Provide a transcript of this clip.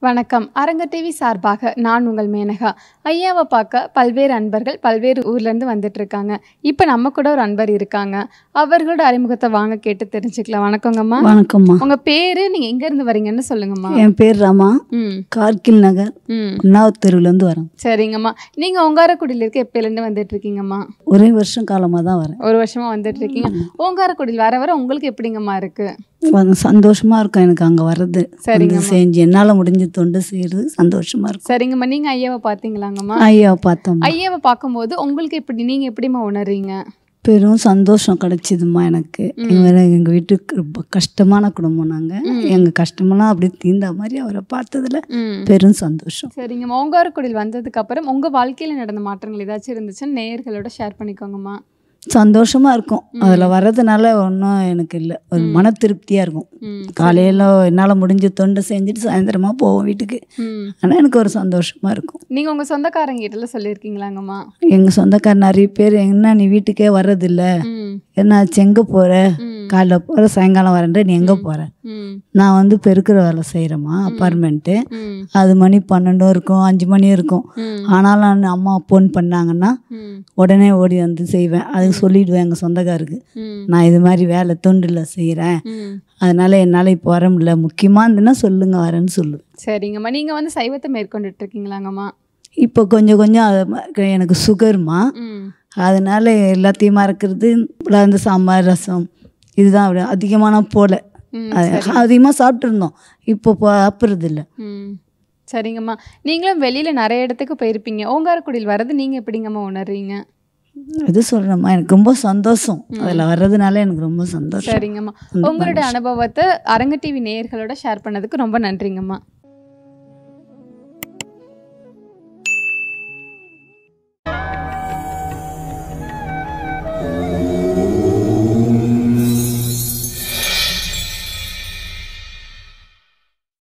வணக்கம் அரங்க டிவி சார்பாக நான் உங்கள் மேனகா ஐயாவை பார்க்க பல்வேறு அன்பர்கள் பல்வேறு ஊர்லேருந்து வந்துட்டு இருக்காங்க இப்போ நம்ம கூட ஒரு அன்பர் இருக்காங்க அவர்களோட அறிமுகத்தை வாங்க கேட்டு தெரிஞ்சுக்கலாம் வணக்கங்கம்மா வணக்கம்மா உங்க பேரு நீங்க எங்க இருந்து வரீங்கன்னு சொல்லுங்கம்மா என் பேர் ரமா ம் கார்கில் நகர் ம் ஒன்றாவது தெருவுலேருந்து வரேன் சரிங்கம்மா நீங்க ஓங்காரக்குடியில இருக்க எப்பயிலேருந்து வந்துட்டு இருக்கீங்கம்மா ஒரே வருஷம் காலமாக தான் வரேன் ஒரு வருஷமா வந்துட்டு இருக்கீங்க ஓங்காரக்குடியில் வர வர உங்களுக்கு எப்படிங்கம்மா இருக்கு வந்து சந்தோஷமா இருக்கும் எனக்கு அங்கே வர்றது சரிங்கம்மா. வந்து செஞ்சு என்னால் முடிஞ்ச தொண்டு செய்கிறது சந்தோஷமா இருக்கும் சரிங்கம்மா நீங்க ஐயாவை பார்த்தீங்களாங்கம்மா ஐயா பார்த்தோம் ஐயாவை பார்க்கும்போது உங்களுக்கு எப்படி நீங்க எப்படிம்மா உணர்றீங்க பெரும் சந்தோஷம் கிடைச்சிதும்மா எனக்கு இவர் எங்கள் வீட்டுக்கு ரொம்ப கஷ்டமான குடும்பம் நாங்கள் எங்கள் கஷ்டமெல்லாம் அப்படியே தீர்ந்த மாதிரி அவரை பார்த்ததுல ம் பெரும் சந்தோஷம் சரிங்கம்மா ஓங்காரக்குடியில் வந்ததுக்கு அப்புறம் உங்க வாழ்க்கையில நடந்த மாற்றங்கள் ஏதாச்சும் இருந்துச்சுன்னு நேயர்களோட ஷேர் பண்ணிக்கோங்கம்மா சந்தோஷமா இருக்கும் அதில் வர்றதுனால ஒன்றும் எனக்கு இல்லை ஒரு மன திருப்தியாக இருக்கும் ம் காலையில் என்னால் முடிஞ்ச தொண்டை செஞ்சுட்டு சாயந்தரமா போவோம் வீட்டுக்கு ம் ஆனால் எனக்கு ஒரு சந்தோஷமா இருக்கும் நீங்க உங்க சொந்தக்காரங்க கிட்ட சொல்லியிருக்கீங்களாங்கம்மா எங்கள் சொந்தக்கார நிறைய பேர் என்ன நீ வீட்டுக்கே வர்றதில்ல ம் என்னாச்சு எங்கே போகிற ம் காலைல போகிற சாயங்காலம் வரேன்ற நீ எங்கே போகிற ம் நான் வந்து பெருக்கிற வேலை செய்கிறேம்மா அப்பார்ட்மெண்ட்டு ம் அது மணி பன்னெண்டும் இருக்கும் அஞ்சு மணியும் இருக்கும் ம் ஆனாலும் நான் அம்மா ஃபோன் பண்ணாங்கன்னா ம் உடனே ஓடி வந்து செய்வேன் அதுக்கு சொல்லிடுவேன் எங்கள் சொந்தக்காருக்கு ம் நான் இது மாதிரி வேலை தொண்டில் செய்கிறேன் ம் அதனால் என்னால் இப்போ வர முடியல முக்கியமாக இருந்துன்னா சொல்லுங்க வரேன்னு சொல்லுவேன் சரிங்கம்மா நீங்க வந்து சைவத்தை மேற்கொண்டுட்டு இருக்கீங்களாங்கம்மா இப்போ கொஞ்சம் கொஞ்சம் அது ம- எனக்கு சுகர்மா ம் அதனால எல்லாத்தையும் மறக்கிறது இந்த சாம்பார் ரசம் இதுதான் அப்படி அதிகமான போல ம் அதிகமாக சாப்பிட்ருந்தோம் இப்போ சாப்பிட்றது இல்லை ம் சரிங்கம்மா நீங்களும் வெளியில நிறைய இடத்துக்கு போயிருப்பீங்க ஓங்காரக்குடியில் வர்றது நீங்க எப்படிங்கம்மா உணர்றீங்க இது சொல்கிறேம்மா எனக்கு ரொம்ப சந்தோஷம் அதில் வர்றதுனால எனக்கு ரொம்ப சந்தோஷம் சரிங்கம்மா உங்களோட அனுபவத்தை அரங்க டிவி நேயர்களோட ஷேர் பண்ணதுக்கு ரொம்ப நன்றிங்கம்மா